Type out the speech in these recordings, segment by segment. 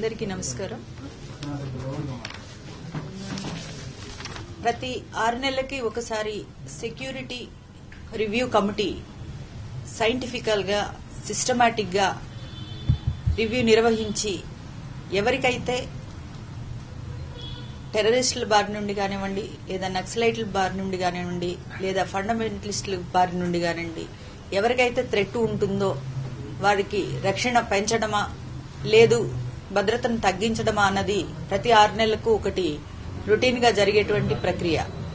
అందరికీ నమస్కారం ప్రతి ఆరు నెలలకి ఒకసారి సెక్యూరిటీ రివ్యూ కమిటీ సైంటిఫికల్ గా సిస్టమాటిక్ గా రివ్యూ నిర్వహించి ఎవరికైతే టెర్రరిస్టుల బారి నుండి కానివ్వండి లేదా నక్సలైట్ల బారి నుండి కానివ్వండి లేదా ఫండమెంటలిస్టుల బారి నుండి కానివ్వండి ఎవరికైతే థ్రెట్ ఉంటుందో వారికి రక్షణ పెంచడమా లేదు భద్రతను తగ్గించడమా అన్నది ప్రతి ఆరు నెలలకు ఒకటి రొటీన్ గా జరిగేటువంటి ప్రక్రియ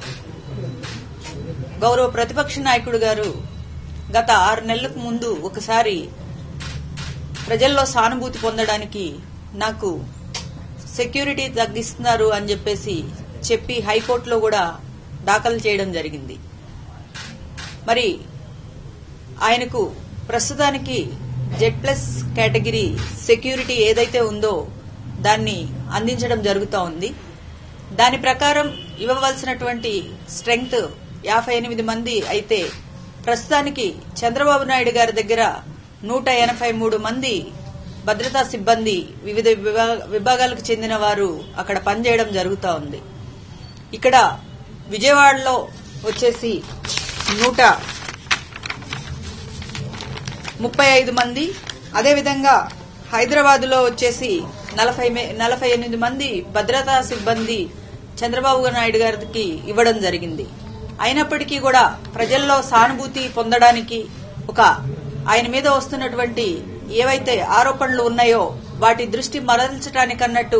గౌరవ ప్రతిపక్ష నాయకుడు గారు గత ఆరు నెలలకు ముందు ఒకసారి ప్రజల్లో సానుభూతి పొందడానికి నాకు సెక్యూరిటీ తగ్గిస్తున్నారు అని చెప్పేసి చెప్పి హైకోర్టులో కూడా దాఖలు చేయడం జరిగింది మరి ఆయనకు ప్రస్తుతానికి జెడ్ ప్లస్ కేటగిరీ సెక్యూరిటీ ఏదైతే ఉందో దాన్ని అందించడం జరుగుతూ ఉంది దాని ప్రకారం ఇవ్వవలసినటువంటి స్ట్రెంగ్త్ యాభై ఎనిమిది మంది అయితే ప్రస్తుతానికి చంద్రబాబు నాయుడు గారి దగ్గర నూట ఎనభై మూడు మంది భద్రతా సిబ్బంది వివిధ విభా- విభాగాలకు చెందిన వారు అక్కడ పనిచేయడం జరుగుతూ ఉంది ఇక్కడ విజయవాడలో వచ్చేసి నూట ముప్పై ఐదు మంది అదేవిధంగా హైదరాబాద్ లో వచ్చేసి నలభై మే- నలభై ఎనిమిది మంది భద్రతా సిబ్బంది చంద్రబాబు నాయుడు గారికి ఇవ్వడం జరిగింది అయినప్పటికీ కూడా ప్రజల్లో సానుభూతి పొందడానికి ఒక ఆయన మీద వస్తున్నటువంటి ఏవైతే ఆరోపణలు ఉన్నాయో వాటి దృష్టి మరల్చడానికన్నట్టు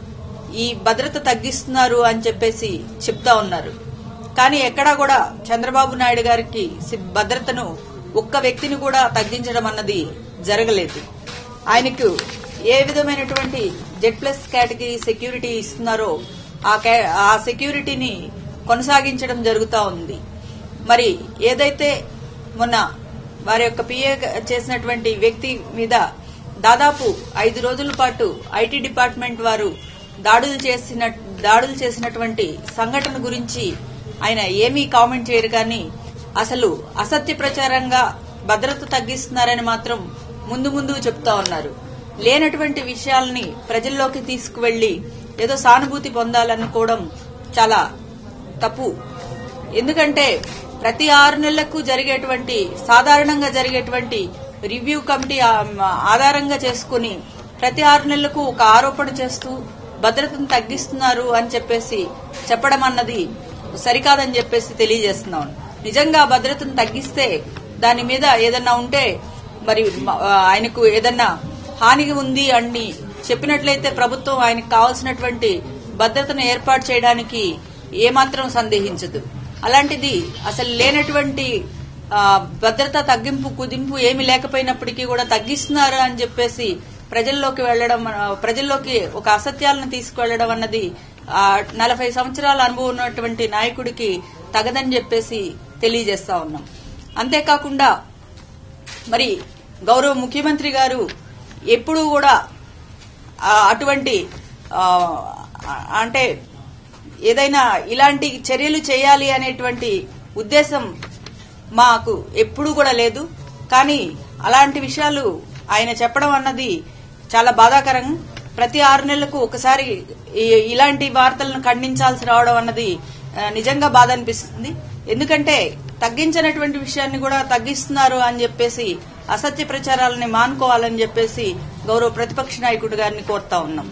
ఈ భద్రత తగ్గిస్తున్నారు అని చెప్పేసి చెప్తా ఉన్నారు కానీ ఎక్కడా కూడా చంద్రబాబు నాయుడు గారికి సి- భద్రతను ఒక్క వ్యక్తిని కూడా తగ్గించడం అన్నది జరగలేదు ఆయనకు ఏ విధమైనటువంటి జెడ్ ప్లస్ కేటగిరీ సెక్యూరిటీ ఇస్తున్నారో ఆ కే- ఆ సెక్యూరిటీని కొనసాగించడం జరుగుతూ ఉంది మరి ఏదైతే మొన్న వారి యొక్క పిఏ చేసినటువంటి వ్యక్తి మీద దాదాపు ఐదు రోజుల పాటు ఐటీ డిపార్ట్మెంట్ వారు దాడులు చేసిన దాడులు చేసినటువంటి సంఘటన గురించి ఆయన ఏమీ కామెంట్ చేయరు కానీ అసలు అసత్య ప్రచారంగా భద్రత తగ్గిస్తున్నారని మాత్రం ముందు ముందు చెప్తా ఉన్నారు లేనటువంటి విషయాల్ని ప్రజల్లోకి తీసుకువెళ్లి ఏదో సానుభూతి పొందాలనుకోవడం చాలా తప్పు ఎందుకంటే ప్రతి ఆరు నెలలకు జరిగేటువంటి సాధారణంగా జరిగేటువంటి రివ్యూ కమిటీ ఆ- ఆధారంగా చేసుకుని ప్రతి ఆరు నెలలకు ఒక ఆరోపణ చేస్తూ భద్రతను తగ్గిస్తున్నారు అని చెప్పేసి చెప్పడం అన్నది సరికాదని చెప్పేసి తెలియజేస్తున్నాం నిజంగా భద్రతను తగ్గిస్తే దాని మీద ఏదన్నా ఉంటే మరి మ- ఆయనకు ఏదన్నా హాని ఉంది అని చెప్పినట్లయితే ప్రభుత్వం ఆయనకు కావాల్సినటువంటి భద్రతను ఏర్పాటు చేయడానికి ఏమాత్రం సందేహించదు అలాంటిది అసలు లేనటువంటి ఆ, భద్రత తగ్గింపు కుదింపు ఏమి లేకపోయినప్పటికీ కూడా తగ్గిస్తున్నారు అని చెప్పేసి ప్రజల్లోకి వెళ్లడం ఆ, ప్రజల్లోకి ఒక అసత్యాలను తీసుకువెళ్లడం అన్నది ఆ, నలభై సంవత్సరాల అనుభవం ఉన్నటువంటి నాయకుడికి తగదని చెప్పేసి తెలియజేస్తా ఉన్నాం అంతేకాకుండా మరి గౌరవ ముఖ్యమంత్రి గారు ఎప్పుడూ కూడా ఆ, అటువంటి ఆ, అంటే ఏదైనా ఇలాంటి చర్యలు చేయాలి అనేటువంటి ఉద్దేశం మాకు ఎప్పుడూ కూడా లేదు కానీ అలాంటి విషయాలు ఆయన చెప్పడం అన్నది చాలా బాధాకరం ప్రతి ఆరు నెలలకు ఒకసారి ఈ- ఇలాంటి వార్తలను ఖండించాల్సి రావడం అన్నది ఆ, నిజంగా బాధ అనిపిస్తుంది ఎందుకంటే తగ్గించినటువంటి విషయాన్ని కూడా తగ్గిస్తున్నారు అని చెప్పేసి అసత్య ప్రచారాలని మానుకోవాలని చెప్పేసి గౌరవ ప్రతిపక్ష నాయకుడు గారిని కోరుతా ఉన్నాం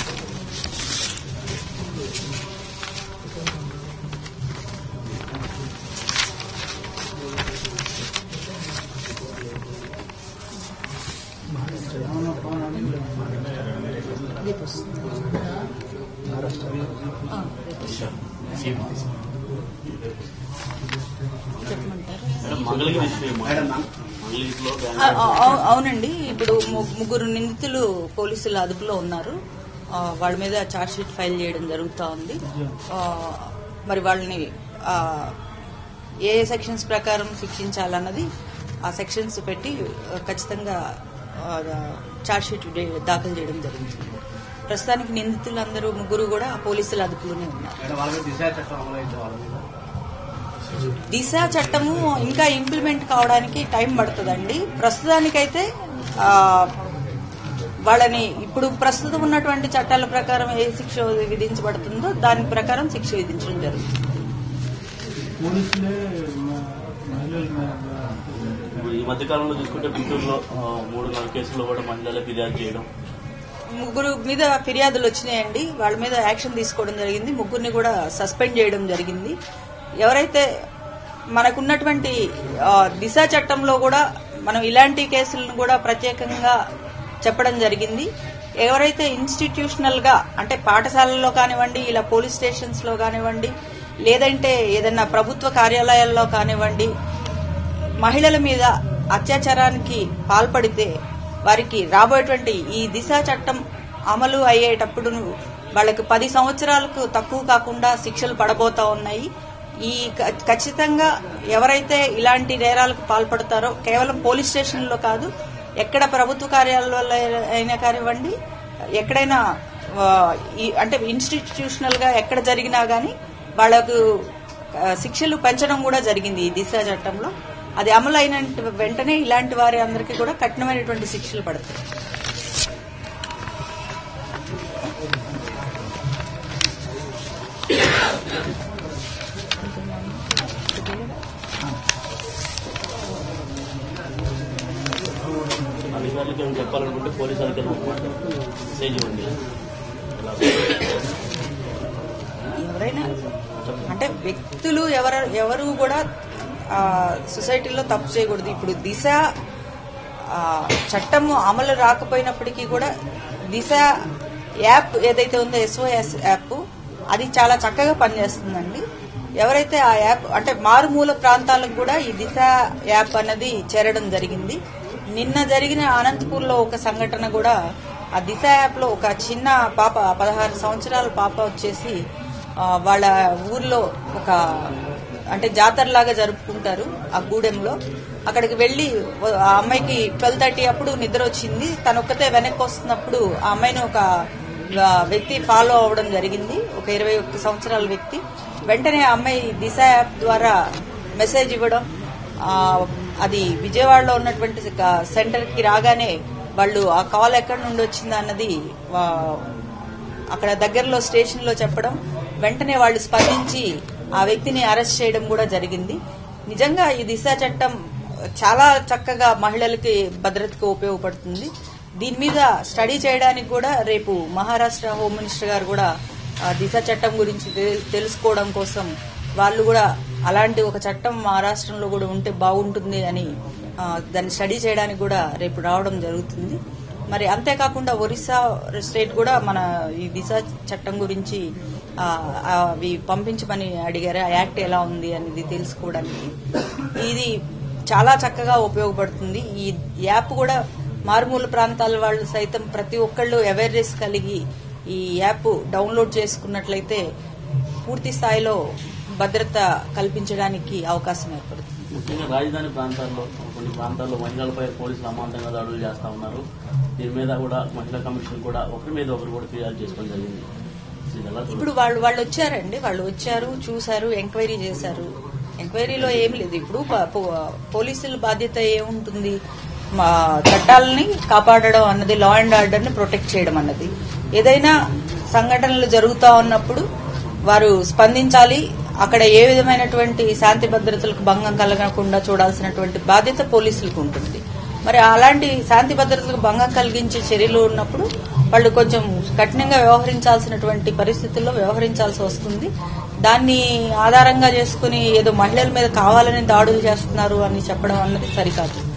మంగళగిరి విషయం మంగళగిరిలో ఆ, ఆ, అవు- అవునండి ఇప్పుడు ము- ముగ్గురు నిందితులు పోలీసుల అదుపులో ఉన్నారు ఆ, వాళ్ళ మీద ఛార్జ్ షీట్ ఫైల్ చేయడం జరుగుతూ ఉంది ఆ, మరి వాళ్ళని ఆ, ఏ ఏ సెక్షన్స్ ప్రకారం శిక్షించాలన్నది ఆ సెక్షన్స్ పెట్టి ఆ, ఖచ్చితంగా ఛార్జ్ షీట్ దాఖలు చేయడం జరుగుతుంది ప్రస్తుతానికి నిందితులందరూ ముగ్గురు కూడా పోలీసుల అదుపులోనే ఉన్నారు మేడం వాళ్ళ మీద దిశ చట్టం అమలైంది వాళ్ళ మీద దిశ చట్టము ఇంకా ఇంప్లిమెంట్ కావడానికి టైం పడుతుందండి ప్రస్తుతానికైతే ఆ, వాళ్ళని ఇప్పుడు ప్రస్తుతం ఉన్నటువంటి చట్టాల ప్రకారం ఏ శిక్ష విధించబడుతుందో దాని ప్రకారం శిక్ష విధించడం జరుగుతుంది పోలీసులే మ- మహిళల మీద ఇప్పుడు ఈ మధ్య కాలంలో చూసుకుంటే గుంటూరులో ఆ, మూడు నాలుగు కేసుల్లో కూడా మహిళలే ఫిర్యాదు చేయడం ముగ్గురు మీద ఫిర్యాదులు వచ్చినాయండి వాళ్ళ మీద యాక్షన్ తీసుకోవడం జరిగింది ముగ్గురిని కూడా సస్పెండ్ చేయడం జరిగింది ఎవరైతే మనకున్నటువంటి ఆ, దిశ చట్టంలో కూడా మనం ఇలాంటి కేసులను కూడా ప్రత్యేకంగా చెప్పడం జరిగింది ఎవరైతే ఇన్స్టిట్యూషనల్ గా అంటే పాఠశాలల్లో కానివ్వండి ఇలా పోలీస్ స్టేషన్స్ లో కానివ్వండి లేదంటే ఏదైనా ప్రభుత్వ కార్యాలయాల్లో కానివ్వండి మహిళల మీద అత్యాచారానికి పాల్పడితే వారికి రాబోయేటువంటి ఈ దిశ చట్టం అమలు అయ్యేటప్పుడు వాళ్ళకి పది సంవత్సరాలకు తక్కువ కాకుండా శిక్షలు పడబోతా ఉన్నాయి ఈ క- ఖచ్చితంగా ఎవరైతే ఇలాంటి నేరాలకు పాల్పడతారో కేవలం పోలీస్ స్టేషన్లో కాదు ఎక్కడ ప్రభుత్వ కార్యాలయాల్లో అయినా కానివ్వండి ఎక్కడైనా ఆ, ఈ- అంటే ఇన్స్టిట్యూషనల్ గా ఎక్కడ జరిగినా గానీ వాళ్లకు ఆ, శిక్షలు పెంచడం కూడా జరిగింది ఈ దిశ చట్టంలో అది అమలు అయిన వెంటనే ఇలాంటి వారి అందరికీ కూడా కఠినమైనటువంటి శిక్షలు పడతాయి అధికారులకు ఏమైనా చెప్పాలనుకుంటే పోలీసు అధికారులు ఒక మాట మెసేజ్ ఇవ్వండి ఎలా ఎవరైనా అంటే వ్యక్తులు ఎవరు ఎవరు కూడా ఆ, సొసైటీలో తప్పు చేయకూడదు ఇప్పుడు దిశ ఆ, చట్టము అమలు రాకపోయినప్పటికీ కూడా దిశ యాప్ ఏదైతే ఉందో ఎస్ఓఎస్ యాప్ అది చాలా చక్కగా పనిచేస్తుందండి ఎవరైతే ఆ యాప్ అంటే మారుమూల ప్రాంతాలకు కూడా ఈ దిశ యాప్ అన్నది చేరడం జరిగింది నిన్న జరిగిన అనంతపూర్లో ఒక సంఘటన కూడా ఆ దిశ యాప్ లో ఒక చిన్న పాప పదహారు సంవత్సరాల పాప వచ్చేసి ఆ, వాళ్ళ ఊర్లో ఒక అంటే జాతరలాగా జరుపుకుంటారు ఆ గూడెంలో అక్కడికి వెళ్లి ఆ అమ్మాయికి ట్వెల్వ్ థర్టీ అప్పుడు నిద్ర వచ్చింది తను ఒక్కతే వెనక్కి వస్తున్నప్పుడు ఆ అమ్మాయిని ఒక ఆ, వ్యక్తి ఫాలో అవ్వడం జరిగింది ఒక ఇరవై ఒక్క సంవత్సరాల వ్యక్తి వెంటనే ఆ అమ్మాయి దిశ యాప్ ద్వారా మెసేజ్ ఇవ్వడం ఆ, అది విజయవాడలో ఉన్నటువంటి సెంటర్ కి రాగానే వాళ్ళు ఆ కాల్ ఎక్కడి నుండి వచ్చిందా అన్నది ఆ, అక్కడ దగ్గరలో స్టేషన్ లో చెప్పడం వెంటనే వాళ్ళు స్పందించి ఆ వ్యక్తిని అరెస్ట్ చేయడం కూడా జరిగింది నిజంగా ఈ దిశ చట్టం చాలా చక్కగా మహిళలకి భద్రతకు ఉపయోగపడుతుంది దీని మీద స్టడీ చేయడానికి కూడా రేపు మహారాష్ట్ర హోమ్ మినిస్టర్ గారు కూడా ఆ దిశ చట్టం గురించి తె- తెలుసుకోవడం కోసం వాళ్ళు కూడా అలాంటి ఒక చట్టం మా రాష్ట్రంలో కూడా ఉంటే బాగుంటుంది అని ఆ, దాన్ని స్టడీ చేయడానికి కూడా రేపు రావడం జరుగుతుంది మరి అంతేకాకుండా ఒరిస్సా స్టేట్ కూడా మన ఈ దిశ చట్టం గురించి ఆ, ఆ, అవి పంపించమని అడిగారు ఆ యాక్ట్ ఎలా ఉంది అనేది తెలుసుకోవడానికి ఇది చాలా చక్కగా ఉపయోగపడుతుంది ఈ యాప్ కూడా మారుమూల ప్రాంతాల వాళ్ళు సైతం ప్రతి ఒక్కళ్ళు అవేర్నెస్ కలిగి ఈ యాప్ డౌన్లోడ్ చేసుకున్నట్లయితే పూర్తి స్థాయిలో భద్రత కల్పించడానికి అవకాశం ఏర్పడుతుంది ముఖ్యంగా రాజధాని ప్రాంతాల్లో కొన్ని ప్రాంతాల్లో మహిళలపై పోలీసులు అమాంతంగా దాడులు చేస్తా ఉన్నారు దీని మీద కూడా మహిళా కమిషన్ కూడా ఒకరి మీద ఒకరు కూడా ఫిర్యాదు చేసుకోవడం జరిగింది ఇది ఎలా చూడొచ్చు? ఇప్పుడు వాళ్ళు వాళ్ళు వచ్చారండి వాళ్ళు వచ్చారు చూశారు ఎంక్వైరీ చేశారు ఎంక్వైరీలో ఏం లేదు ఇప్పుడు ప- పో- పోలీసుల బాధ్యత ఏముంటుంది మా చట్టాలని కాపాడడం అన్నది లా అండ్ ఆర్డర్ ని ప్రొటెక్ట్ చేయడం అన్నది ఏదైనా సంఘటనలు జరుగుతా ఉన్నప్పుడు వారు స్పందించాలి అక్కడ ఏ విధమైనటువంటి శాంతి భద్రతలకు భంగం కలగకుండా చూడాల్సినటువంటి బాధ్యత పోలీసులకు ఉంటుంది మరి అలాంటి శాంతి భద్రతలకు భంగం కలిగించే చర్యలు ఉన్నప్పుడు వాళ్ళు కొంచెం కఠినంగా వ్యవహరించాల్సినటువంటి పరిస్థితుల్లో వ్యవహరించాల్సి వస్తుంది దాన్ని ఆధారంగా చేసుకుని ఏదో మహిళల మీద కావాలని దాడులు చేస్తున్నారు అని చెప్పడం అన్నది సరికాదు